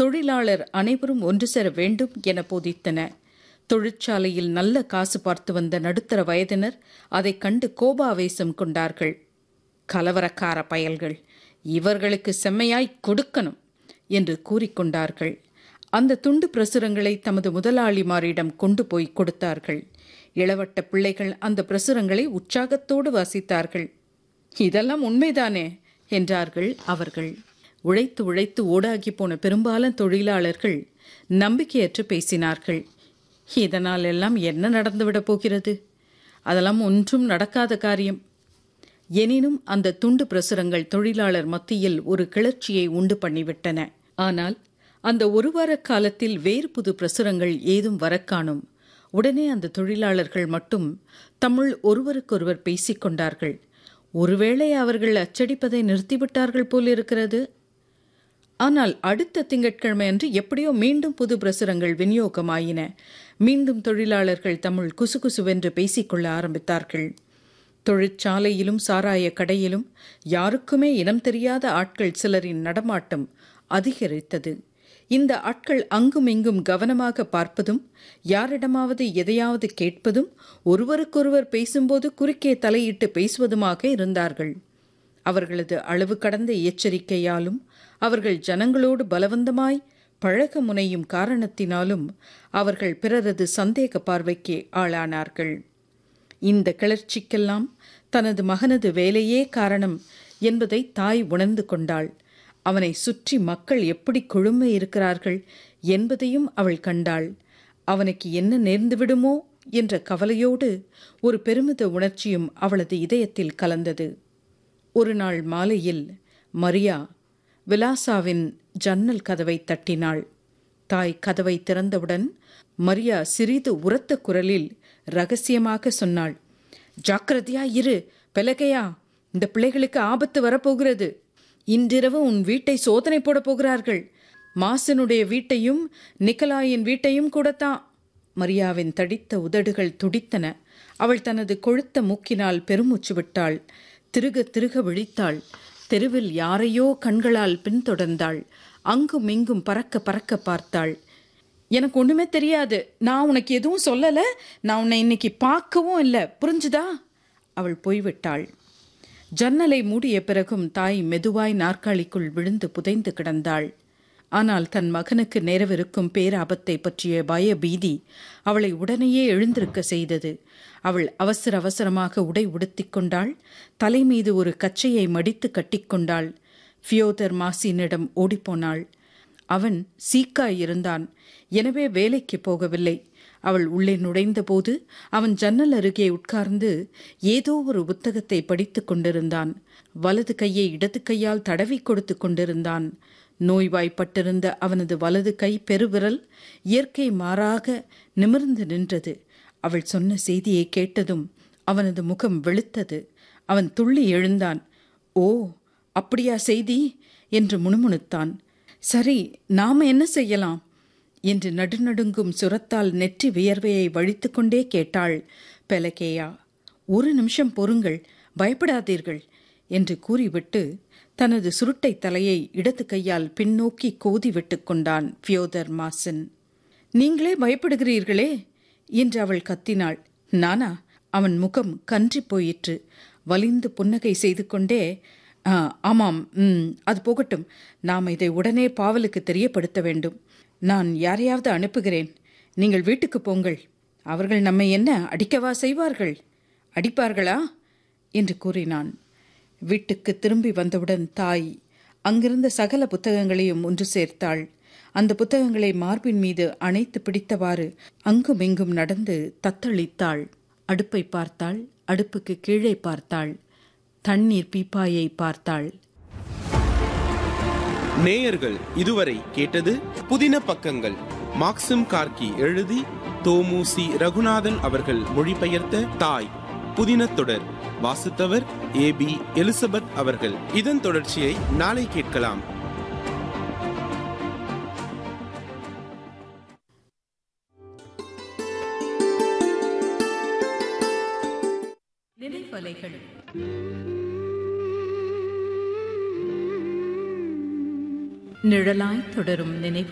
தொழிலாளர் அனைவரும் ஒன்று சேர வேண்டும் என போதித்தன தொழிற்சாலையில் நல்ல காசு பார்த்து வந்த நடுத்தர வயதினர் அதைக் கண்டு கோபாவேசம் கொண்டார்கள் கலவரக்கார பயல்கள் இவர்களுக்கு செம்மையாய் கொடுக்கணும் என்று கூறிக்கொண்டார்கள் அந்த துண்டு பிரசுரங்களை தமது முதலாளிமாரிடம் கொண்டு போய் கொடுத்தார்கள் இளவட்ட பிள்ளைகள் அந்த பிரசுரங்களை உற்சாகத்தோடு வாசித்தார்கள் இதெல்லாம் உண்மைதானே என்றார்கள் அவர்கள் உழைத்து உழைத்து ஓடாகி போன பெரும்பாலான தொழிலாளர்கள் நம்பிக்கையற்று பேசினார்கள் இதனால் எல்லாம் என்ன நடந்துவிடப் போகிறது அதெல்லாம் ஒன்றும் நடக்காத காரியம் எனினும் அந்த துண்டு பிரசுரங்கள் தொழிலாளர் மத்தியில் ஒரு கிளர்ச்சியை உண்டு பண்ணிவிட்டன ஆனால் அந்த ஒரு வார காலத்தில் வேறு புது பிரசுரங்கள் ஏதும் வரக்காணும் உடனே அந்த தொழிலாளர்கள் மட்டும் தம்முள் ஒருவருக்கொருவர் பேசிக்கொண்டார்கள் ஒருவேளை அவர்கள் அச்சடிப்பதை நிறுத்திவிட்டார்கள் போல் இருக்கிறது ஆனால் அடுத்த திங்கட்கிழமை அன்று எப்படியோ மீண்டும் புது பிரசுரங்கள் விநியோகமாயின மீண்டும் தொழிலாளர்கள் தம்முள் குசுகுசுவென்று பேசிக்கொள்ள ஆரம்பித்தார்கள் தொழிற்சாலையிலும் சாராய கடையிலும் யாருக்குமே இனம் தெரியாத ஆட்கள் சிலரின் நடமாட்டம் அதிகரித்தது இந்த ஆட்கள் அங்கும் இங்கும் கவனமாக பார்ப்பதும் யாரிடமாவது எதையாவது கேட்பதும் ஒருவருக்கொருவர் பேசும்போது குறுக்கே தலையிட்டு பேசுவதுமாக இருந்தார்கள் அவர்களது அளவு கடந்த எச்சரிக்கையாலும் அவர்கள் ஜனங்களோடு பலவந்தமாய் பழக முனையும் காரணத்தினாலும் அவர்கள் பிறரது சந்தேக பார்வைக்கு ஆளானார்கள் இந்த கிளர்ச்சிக்கெல்லாம் தனது மகனது வேலையே காரணம் என்பதை தாய் உணர்ந்து கொண்டாள் அவனை சுற்றி மக்கள் எப்படி குழுமை இருக்கிறார்கள் என்பதையும் அவள் கண்டாள் அவனுக்கு என்ன நேர்ந்துவிடுமோ என்ற கவலையோடு ஒரு பெருமித உணர்ச்சியும் அவளது இதயத்தில் கலந்தது ஒரு நாள் மாலையில் மரியா விலாசாவின் ஜன்னல் கதவை தட்டினாள் தாய் கதவை திறந்தவுடன் மரியா சிறிது உரத்த குரலில் ரகசியமாக சொன்னாள் ஜாக்கிரதையா இரு பெலகையா இந்த பிள்ளைகளுக்கு ஆபத்து வரப்போகிறது இன்றிரவு உன் வீட்டை சோதனை போட போகிறார்கள் மாசனுடைய வீட்டையும் நிக்கலாயின் வீட்டையும் கூடத்தான் மரியாவின் தடித்த உதடுகள் துடித்தன அவள் தனது கொழுத்த மூக்கினால் பெருமூச்சு விட்டாள் திருக திருக விழித்தாள் தெருவில் யாரையோ கண்களால் பின்தொடர்ந்தாள் அங்கும் இங்கும் பறக்க பறக்க பார்த்தாள் எனக்கு ஒண்ணுமே தெரியாது நான் உனக்கு எதுவும் சொல்லல நான் உன்னை இன்னைக்கு பார்க்கவும் இல்லை புரிஞ்சுதா அவள் போய்விட்டாள் ஜன்னலை மூடிய பிறகும் தாய் மெதுவாய் நாற்காலிக்குள் விழுந்து புதைந்து கிடந்தாள் ஆனால் தன் மகனுக்கு நேரவிருக்கும் பேராபத்தை பற்றிய பய பீதி அவளை உடனேயே எழுந்திருக்க செய்தது அவள் அவசர அவசரமாக உடை உடுத்திக் கொண்டாள் தலை மீது ஒரு கச்சையை மடித்து கட்டிக்கொண்டாள் ஃபியோதர் மாசினிடம் ஓடிப்போனாள் அவன் சீக்காய் இருந்தான் எனவே வேலைக்கு போகவில்லை அவள் உள்ளே நுழைந்தபோது அவன் ஜன்னல் அருகே உட்கார்ந்து ஏதோ ஒரு புத்தகத்தை படித்துக் கொண்டிருந்தான் வலது கையை இடது கையால் தடவி கொடுத்து கொண்டிருந்தான் நோய்வாய்ப்பட்டிருந்த அவனது வலது கை பெருவிரல் இயற்கை மாறாக நிமிர்ந்து நின்றது அவள் சொன்ன செய்தியை கேட்டதும் அவனது முகம் வெளுத்தது அவன் துள்ளி எழுந்தான் ஓ அப்படியா செய்தி என்று முணுமுணுத்தான் சரி நாம என்ன செய்யலாம் என்று நடுநடுங்கும் சுரத்தால் நெற்றி வியர்வையை வழித்துக்கொண்டே கேட்டாள் பெலகேயா ஒரு நிமிஷம் பொறுங்கள் பயப்படாதீர்கள் என்று கூறிவிட்டு தனது சுருட்டை தலையை இடது கையால் பின்னோக்கி கோதி விட்டு கொண்டான் ஃபியோதர் மாசன் நீங்களே பயப்படுகிறீர்களே என்று அவள் கத்தினாள் நானா அவன் முகம் கன்றி போயிற்று வலிந்து புன்னகை செய்து கொண்டே "ஆ, ஆமாம் ம், அது போகட்டும் நாம் இதை உடனே பாவலுக்கு தெரியப்படுத்த வேண்டும் நான் யாரையாவது அனுப்புகிறேன் நீங்கள் வீட்டுக்கு போங்கள் அவர்கள் நம்மை என்ன அடிக்கவா செய்வார்கள் அடிப்பார்களா என்று கூறினான் வீட்டுக்கு திரும்பி வந்தவுடன் தாய் அங்கிருந்த சகல புத்தகங்களையும் ஒன்று சேர்த்தாள் அந்த புத்தகங்களை மார்பின் மீது அணைத்து பிடித்தவாறு அங்கும் இங்கும் நடந்து தத்தளித்தாள் அடுப்பை பார்த்தாள் அடுப்புக்கு கீழே பார்த்தாள் தண்ணீர் பீப்பாயை பார்த்தாள் நேயர்கள் இதுவரை கேட்டது புதின பக்கங்கள் மாக்சிம் கார்கி எழுதி தோமுசி ரகுநாதன் அவர்கள் மொழிபெயர்த்த தாய் புதின தொடர் வாசித்தவர் ஏ பி எலிசபெத் அவர்கள் இதன் தொடர்ச்சியை நாளை கேட்கலாம் நினைவலைகள் நிழலாய் தொடரும் நினைவு